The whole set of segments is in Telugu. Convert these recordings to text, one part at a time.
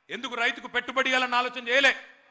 ఎందుకు రైతుకు పెట్టుబడి ఇవ్వాలని ఆలోచన చేయలే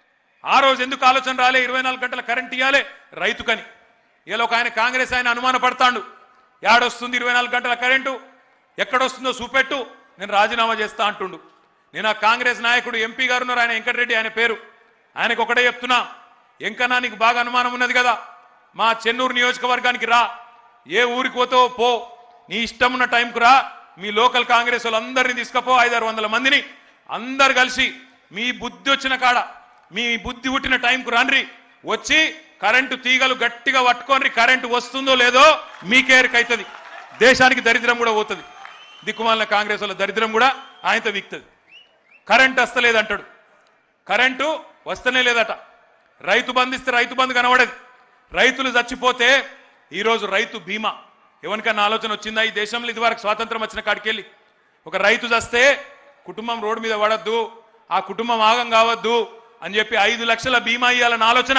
ఆ రోజు ఎందుకు ఆలోచన రాలే ఇరవై నాలుగు గంటల కరెంట్ ఇవ్వాలి రైతుకని ఇలా ఒక ఆయన కాంగ్రెస్ ఆయన అనుమాన పడతాడు ఏడొస్తుంది ఇరవై నాలుగు గంటల కరెంటు ఎక్కడొస్తుందో చూపెట్టు నేను రాజీనామా చేస్తా అంటుండు నేను ఆ కాంగ్రెస్ నాయకుడు ఎంపీ గారు ఉన్నారు ఆయన వెంకటరెడ్డి ఆయన పేరు ఆయనకు ఒకటే చెప్తున్నా ఎంకన్నా నీకు బాగా అనుమానం ఉన్నది కదా మా చెన్నూరు నియోజకవర్గానికి రా ఏ ఊరికి పోతావో పో నీ ఇష్టం ఉన్న టైంకు రా మీ లోకల్ కాంగ్రెస్ వాళ్ళందరినీ తీసుకపో ఐదారు వందల మందిని అందరు కలిసి మీ బుద్ధి వచ్చిన కాడ మీ బుద్ధి పుట్టిన టైంకు రండ్రి వచ్చి కరెంటు తీగలు గట్టిగా పట్టుకొని కరెంటు వస్తుందో లేదో మీకేరికైతుంది దేశానికి దరిద్రం కూడా పోతుంది దిక్కుమాలిన కాంగ్రెస్ వాళ్ళ దరిద్రం కూడా ఆయనతో వీక్తుంది కరెంట్ వస్తలేదంటాడు కరెంటు వస్తనే లేదట రైతు బంధిస్తే రైతు బంధు కనబడేది రైతులు చచ్చిపోతే ఈరోజు రైతు బీమా ఎవరికన్నా ఆలోచన వచ్చిందా ఈ దేశంలో ఇదివరకు స్వాతంత్రం వచ్చిన కాడికెళ్ళి ఒక రైతు చస్తే కుటుంబం రోడ్డు మీద పడద్దు ఆ కుటుంబం ఆగం కావద్దు అని చెప్పి ఐదు లక్షల బీమా ఇవ్వాలన్న ఆలోచన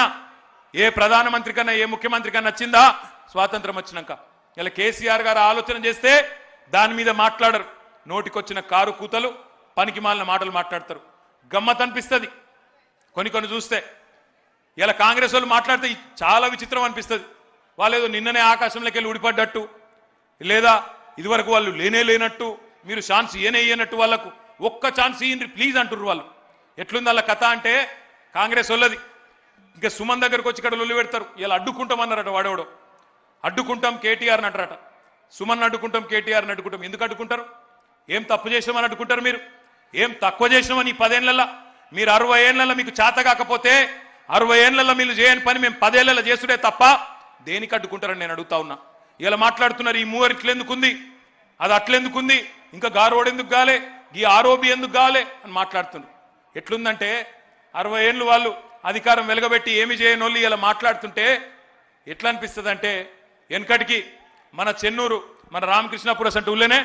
ఏ ప్రధానమంత్రి కన్నా ఏ ముఖ్యమంత్రి కన్నా వచ్చిందా స్వాతంత్రం వచ్చినాక ఇలా కేసీఆర్ గారు ఆలోచన చేస్తే దాని మీద మాట్లాడరు నోటికొచ్చిన కారు కూతలు పనికి మాలిన మాటలు మాట్లాడతారు గమ్మత్ అనిపిస్తుంది కొన్ని కొన్ని చూస్తే ఇలా కాంగ్రెస్ వాళ్ళు మాట్లాడితే చాలా విచిత్రం అనిపిస్తుంది వాళ్ళు ఏదో నిన్ననే ఆకాశంలోకి వెళ్ళి ఊడిపడ్డట్టు లేదా ఇదివరకు వాళ్ళు లేనే లేనట్టు మీరు ఛాన్స్ ఇయనే ఇయ్యనట్టు వాళ్ళకు ఒక్క ఛాన్స్ ఇయ్యండి ప్లీజ్ అంటుర్రు వాళ్ళు ఎట్లుంది వాళ్ళ కథ అంటే కాంగ్రెస్ వాళ్ళది ఇంకా సుమన్ దగ్గరకు వచ్చి ఇక్కడ లొల్లి పెడతారు ఇలా అడ్డుకుంటామన్నారట వాడేవాడు అడ్డుకుంటాం కేటీఆర్ని అంటారట సుమన్ అడ్డుకుంటాం కేటీఆర్ని అడ్డుకుంటాం ఎందుకు అడ్డుకుంటారు ఏం తప్పు చేసామని అడ్డుకుంటారు మీరు ఏం తక్కువ చేసినామని ఈ పదేళ్లలో మీరు అరవై ఏళ్లలో మీకు చేత కాకపోతే అరవై ఏళ్లలో మీరు చేయని పని మేము పదేళ్లలో చేసుడే తప్ప దేనికి అడ్డుకుంటారని నేను అడుగుతా ఉన్నా ఇలా మాట్లాడుతున్నారు ఈ మూవర్ ఇట్లెందుకుంది అది అట్లెందుకుంది ఇంకా గారోడు ఎందుకు గాలే ఈ ఆరోబి ఎందుకు గాలే అని మాట్లాడుతున్నారు ఎట్లుందంటే అరవై ఏళ్ళు వాళ్ళు అధికారం వెలగబెట్టి ఏమి చేయనోళ్ళు ఇలా మాట్లాడుతుంటే ఎట్లా అనిపిస్తుంది అంటే వెనకటికి మన చెన్నూరు మన రామకృష్ణాపుర సంటే ఊళ్ళోనే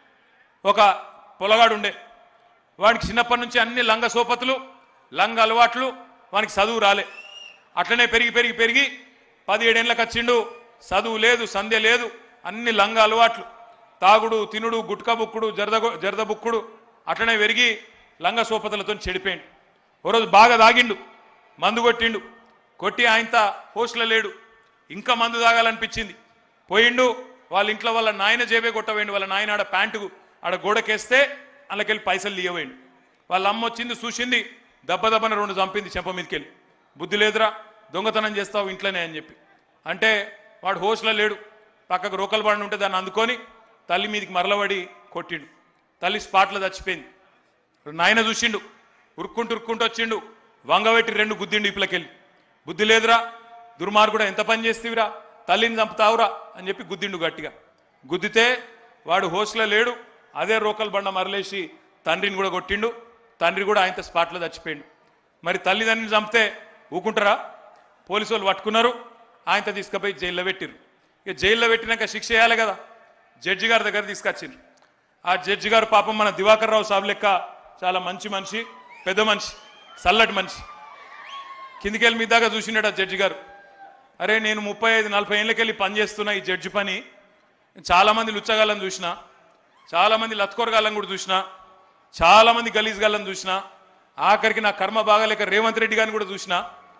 ఒక పొలగాడు ఉండే వాడికి చిన్నప్పటి నుంచి అన్ని లంగ సోపతులు లంగ అలవాట్లు వానికి చదువు రాలే అట్లనే పెరిగి పెరిగి పెరిగి పదిహేడేళ్ళకి వచ్చిండు చదువు లేదు సంధ్య లేదు అన్ని లంగ అలవాట్లు తాగుడు తినుడు గుట్కా బుక్కుడు జరద జరద బుక్కుడు అట్లనే పెరిగి లంగ సోపతులతో చెడిపోయిండు ఓ రోజు బాగా తాగిండు మందు కొట్టిండు కొట్టి ఆయనత హోస్ట్లో లేడు ఇంకా మందు తాగాలనిపించింది పోయిండు వాళ్ళ ఇంట్లో వాళ్ళ నాయన జేబే కొట్టవేయండు వాళ్ళ నాయన ఆడ ప్యాంటు ఆడ గోడకేస్తే అందులోకెళ్ళి పైసలు లియవేయండు వాళ్ళ అమ్మ వచ్చింది చూసింది దెబ్బ దెబ్బన రెండు చంపింది చెంప మీదకెళ్ళి బుద్ధి లేదురా దొంగతనం చేస్తావు ఇంట్లోనే అని చెప్పి అంటే వాడు హోస్లో లేడు పక్కకు రోకల్ బండి ఉంటే దాన్ని అందుకొని తల్లి మీదకి మరలబడి కొట్టిండు తల్లి స్పాట్లో చచ్చిపోయింది నాయన చూసిండు ఉరుక్కుంటూ ఉరుక్కుంటూ వచ్చిండు వంగబెట్టి రెండు గుద్దిండు ఇప్పులకెళ్ళి బుద్ధి లేదురా దుర్మార్గుడా ఎంత పని చేస్తేవిరా తల్లిని చంపుతావురా అని చెప్పి గుద్దిండు గట్టిగా గుద్దితే వాడు హోస్లో లేడు అదే రోకల్ బండ మరలేసి తండ్రిని కూడా కొట్టిండు తండ్రి కూడా ఆయనతో స్పాట్లో చచ్చిపోయిండు మరి తల్లిదండ్రిని చంపితే ఊకుంటారా పోలీసు వాళ్ళు పట్టుకున్నారు ఆయనతో తీసుకుపోయి జైల్లో పెట్టిరు ఇక జైల్లో పెట్టినాక శిక్ష చేయాలి కదా జడ్జి గారి దగ్గర తీసుకొచ్చిండ్రు ఆ జడ్జి గారు పాపం మన దివాకర్ రావు సాబ్ లెక్క చాలా మంచి మనిషి పెద్ద మనిషి చల్లటి మనిషి కిందికెళ్ళి మీ దాకా చూసిండట ఆ జడ్జి గారు అరే నేను ముప్పై ఐదు నలభై ఏళ్ళకెళ్ళి పని చేస్తున్నా ఈ జడ్జి పని చాలా మంది లుచ్చగాళ్ళని చూసిన చాలా మంది లత్కొరగాళ్ళని కూడా చూసిన చాలా మంది గలీజ్ గాళ్ళని చూసిన ఆఖరికి నా కర్మ బాగాలేక రేవంత్ రెడ్డి గారిని కూడా చూసిన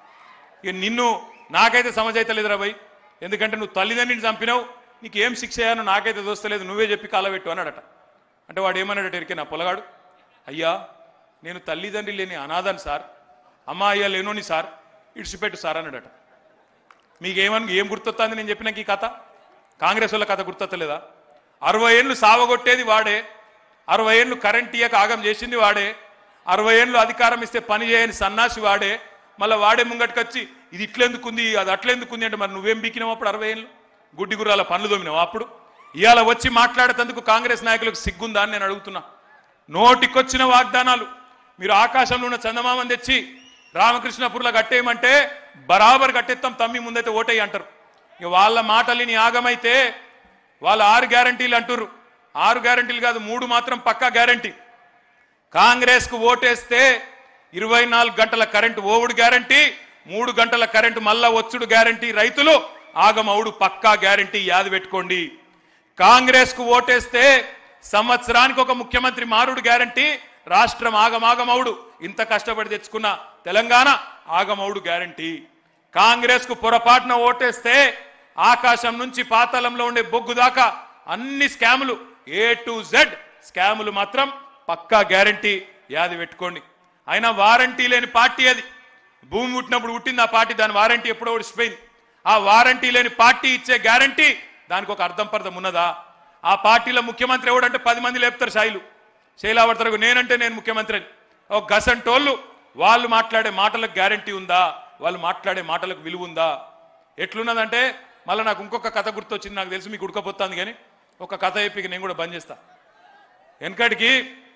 ఇక నిన్ను నాకైతే సమజ్ అయితే లేదురా భయ్ ఎందుకంటే నువ్వు తల్లిదండ్రిని చంపినావు నీకు ఏం శిక్ష అయ్యానో నాకైతే దోస్తలేదు నువ్వే చెప్పి కాలబెట్టు అన్నాడట అంటే వాడు ఏమన్నాడట ఎరికే నా పొలగాడు అయ్యా నేను తల్లిదండ్రి లేని అనాథని సార్ అమ్మ అయ్యా లేనోని సార్ ఇడిచిపెట్టు సార్ అన్నాడట మీకు ఏమని ఏం గుర్తొస్తుంది నేను చెప్పినాక ఈ కథ కాంగ్రెస్ వాళ్ళ కథ గుర్తొత్తలేదా అరవై ఏళ్ళు సావగొట్టేది వాడే అరవై ఏళ్ళు కరెంట్ ఇయ్యక ఆగం చేసింది వాడే అరవై ఏళ్ళు అధికారం ఇస్తే పని చేయని సన్నాసి వాడే మళ్ళీ వాడే ముంగట్టుకొచ్చి ఇది ఇట్లెందుకుంది అది అట్లెందుకుంది అంటే మరి నువ్వేం బీకినావు అప్పుడు అరవై ఏళ్ళు గుడ్డి గుర్రాల పనులు దోమినావు అప్పుడు ఇవాళ వచ్చి మాట్లాడేందుకు కాంగ్రెస్ నాయకులకు సిగ్గుందా అని నేను అడుగుతున్నా నోటికొచ్చిన వాగ్దానాలు మీరు ఆకాశంలో ఉన్న చందమామని తెచ్చి రామకృష్ణపుర్లో కట్టేయమంటే బరాబర్ కట్టెత్తాం తమ్మి ముందైతే ఓటేయి అంటారు ఇక వాళ్ళ మాటలిని ఆగమైతే వాళ్ళ ఆరు గ్యారంటీలు అంటుర్రు ఆరు గ్యారంటీలు కాదు మూడు మాత్రం పక్కా గ్యారంటీ కాంగ్రెస్ కు ఓటేస్తే ఇరవై నాలుగు గంటల కరెంటు ఓవుడు గ్యారంటీ మూడు గంటల కరెంటు మళ్ళా వచ్చుడు గ్యారంటీ రైతులు ఆగమవుడు పక్కా గ్యారంటీ యాది పెట్టుకోండి కాంగ్రెస్ కు ఓటేస్తే సంవత్సరానికి ఒక ముఖ్యమంత్రి మారుడు గ్యారంటీ రాష్ట్రం ఆగమాగమౌడు ఇంత కష్టపడి తెచ్చుకున్న తెలంగాణ ఆగమౌడు గ్యారంటీ కాంగ్రెస్ కు పొరపాటున ఓటేస్తే ఆకాశం నుంచి పాతాళంలో ఉండే బొగ్గు దాకా అన్ని స్కాములు ఏ టు జెడ్ స్కాములు మాత్రం పక్కా గ్యారంటీ యాది పెట్టుకోండి అయినా వారంటీ లేని పార్టీ అది భూమి పుట్టినప్పుడు పుట్టింది ఆ పార్టీ దాని వారంటీ ఎప్పుడో ఓడిసిపోయింది ఆ వారంటీ లేని పార్టీ ఇచ్చే గ్యారంటీ దానికి ఒక అర్థం పర్థం ఉన్నదా ఆ పార్టీలో ముఖ్యమంత్రి ఎవడంటే పది మంది లేపుతారు శైలు శైలావర్తలకు నేనంటే నేను ముఖ్యమంత్రి అని ఒక గసంటోళ్ళు వాళ్ళు మాట్లాడే మాటలకు గ్యారంటీ ఉందా వాళ్ళు మాట్లాడే మాటలకు విలువ ఉందా ఎట్లున్నదంటే మళ్ళీ నాకు ఇంకొక కథ గుర్తొచ్చింది నాకు తెలిసి మీకు ఉడకపోతుంది కానీ ఒక కథ చెప్పి నేను కూడా బంద్ చేస్తా వెనకటికి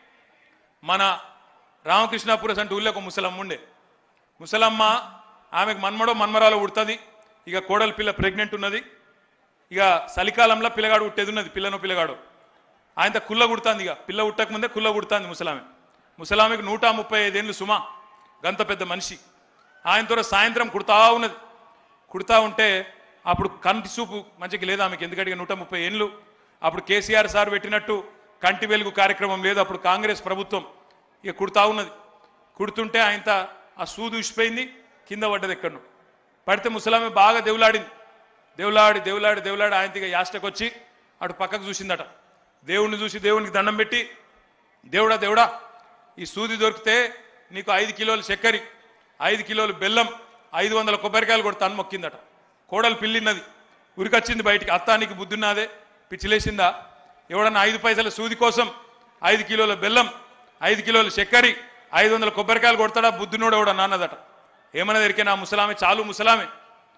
మన రామకృష్ణాపురం అంటే ఊళ్ళో ఒక ముసలమ్మ ఉండే ముసలమ్మ ఆమెకు మన్మడో మన్మరాలో ఉడుతుంది ఇక కోడలి పిల్ల ప్రెగ్నెంట్ ఉన్నది ఇక చలికాలంలో పిల్లగాడు ఉట్టేది ఉన్నది పిల్లనో పిల్లగాడు ఆయన కుల్ల కుడుతుంది ఇక పిల్ల ఉట్టక ముందే కుల్ల కుడుతుంది ముసలామె ముసలామెకు నూట ముప్పై ఐదేళ్ళు సుమా గంత పెద్ద మనిషి ఆయనతో సాయంత్రం కుడతా ఉన్నది కుడతా ఉంటే అప్పుడు కంటి చూపు మంచిగా లేదు ఆమెకి ఎందుకంటే నూట ముప్పై ఏళ్ళు అప్పుడు కేసీఆర్ సార్ పెట్టినట్టు కంటి వెలుగు కార్యక్రమం లేదు అప్పుడు కాంగ్రెస్ ప్రభుత్వం ఇక కుడతా ఉన్నది కుడుతుంటే ఆయన ఆ సూదు ఇసిపోయింది కింద పడ్డది ఎక్కడను పడితే ముసలామె బాగా దేవులాడింది దేవులాడి దేవులాడి దేవులాడి ఆయనకి యాస్టకు వచ్చి అటు పక్కకు చూసిందట దేవుణ్ణి చూసి దేవునికి దండం పెట్టి దేవుడా దేవుడా ఈ సూది దొరికితే నీకు ఐదు కిలోలు చక్కెర ఐదు కిలోలు బెల్లం ఐదు వందల కొబ్బరికాయలు కూడా తను మొక్కిందట కోడలు పిల్లిన్నది ఉరికొచ్చింది బయటికి అత్తానికి బుద్ధున్నదే పిచ్చిలేసిందా ఎవడన్నా ఐదు పైసల సూది కోసం ఐదు కిలోల బెల్లం ఐదు కిలోల చక్కెర ఐదు వందల కొబ్బరికాయలు కొడతాడా బుద్ధునోడు ఎవడన్నా అన్నదట ఏమన్నది ఎరికే నా ముసలామె చాలు ముసలామె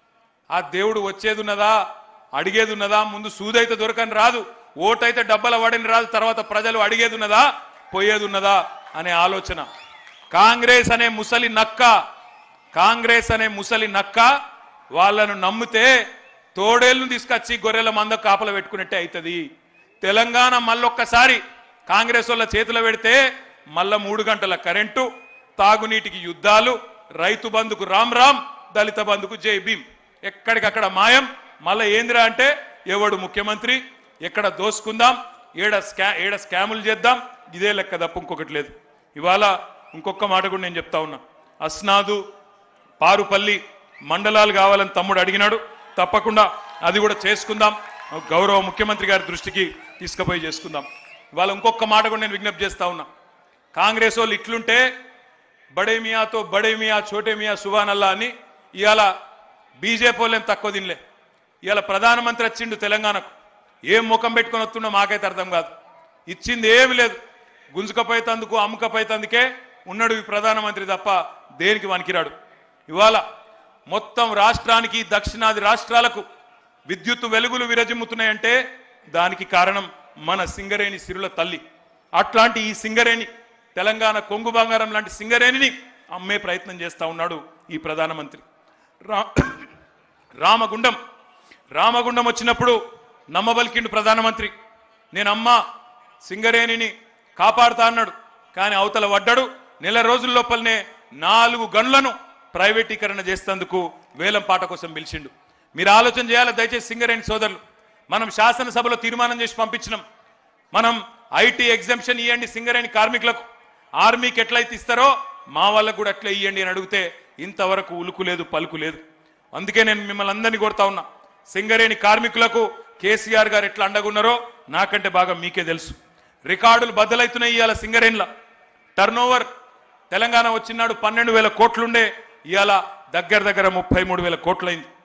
ఆ దేవుడు వచ్చేది ఉన్నదా అడిగేది ఉన్నదా ముందు సూదైతే దొరకని రాదు ఓటైతే డబ్బల వాడిని రాదు తర్వాత ప్రజలు అడిగేది ఉన్నదా పోయేది ఉన్నదా అనే ఆలోచన కాంగ్రెస్ అనే ముసలి నక్క కాంగ్రెస్ అనే ముసలి నక్క వాళ్ళను నమ్మితే తోడేళ్లను తీసుకొచ్చి గొర్రెల మంద కాపల పెట్టుకున్నట్టే అవుతుంది తెలంగాణ మళ్ళొక్కసారి కాంగ్రెస్ వాళ్ళ చేతిలో పెడితే మళ్ళా మూడు గంటల కరెంటు తాగునీటికి యుద్ధాలు రైతు బంధుకు రామ్ రామ్ దళిత బంధుకు జై భీమ్ ఎక్కడికక్కడ మాయం మళ్ళా ఏందిరా అంటే ఎవడు ముఖ్యమంత్రి ఎక్కడ దోసుకుందాం ఏడ స్కా ఏడ స్కాములు చేద్దాం ఇదే లెక్క తప్ప ఇంకొకటి లేదు ఇవాళ ఇంకొక మాట కూడా నేను చెప్తా ఉన్నా అస్నాదు పారుపల్లి మండలాలు కావాలని తమ్ముడు అడిగినాడు తప్పకుండా అది కూడా చేసుకుందాం గౌరవ ముఖ్యమంత్రి గారి దృష్టికి తీసుకుపోయి చేసుకుందాం ఇవాళ ఇంకొక మాట కూడా నేను విజ్ఞప్తి చేస్తా ఉన్నా కాంగ్రెస్ వాళ్ళు ఇట్లుంటే బడే మియాతో బడే మియా చోటే మియా సువానల్లా అని ఇవాళ బీజేపీ వాళ్ళేం తక్కువ తినలే ఇవాళ ప్రధానమంత్రి వచ్చిండు తెలంగాణకు ఏం ముఖం పెట్టుకొని వస్తుండో మాకైతే అర్థం కాదు ఇచ్చింది ఏమి లేదు గుంజుకపోయేతందుకు అమ్ముకపోయేతందుకే ఉన్నాడు ఈ ప్రధానమంత్రి తప్ప దేనికి వనికిరాడు ఇవాళ మొత్తం రాష్ట్రానికి దక్షిణాది రాష్ట్రాలకు విద్యుత్ వెలుగులు విరజిమ్ముతున్నాయంటే దానికి కారణం మన సింగరేణి సిరుల తల్లి అట్లాంటి ఈ సింగరేణి తెలంగాణ కొంగు బంగారం లాంటి సింగరేణిని అమ్మే ప్రయత్నం చేస్తా ఉన్నాడు ఈ ప్రధానమంత్రి రా రామగుండం రామగుండం వచ్చినప్పుడు నమ్మబలికిండు ప్రధానమంత్రి నేను అమ్మ సింగరేణిని కాపాడుతా అన్నాడు కానీ అవతల వడ్డాడు నెల రోజుల లోపలనే నాలుగు గన్లను ప్రైవేటీకరణ చేసేందుకు వేలం పాట కోసం పిలిచిండు మీరు ఆలోచన చేయాలి దయచేసి సింగరేణి సోదరులు మనం శాసనసభలో తీర్మానం చేసి పంపించినాం మనం ఐటీ ఎగ్జామ్షన్ ఇవ్వండి సింగరేణి కార్మికులకు ఆర్మీకి ఎట్లయితే ఇస్తారో మా వాళ్ళకు కూడా అట్లా ఇవ్వండి అని అడిగితే ఇంతవరకు ఉలుకు లేదు పలుకు లేదు అందుకే నేను మిమ్మల్ని అందరినీ కోరుతా ఉన్నా సింగరేణి కార్మికులకు కేసీఆర్ గారు ఎట్లా అండగున్నారో నాకంటే బాగా మీకే తెలుసు రికార్డులు బద్దలైతున్నాయి ఇవాళ సింగరేణిల టర్న్ ఓవర్ తెలంగాణ వచ్చినాడు పన్నెండు వేల కోట్లుండే ఇవాళ దగ్గర దగ్గర ముప్పై మూడు వేల కోట్లయింది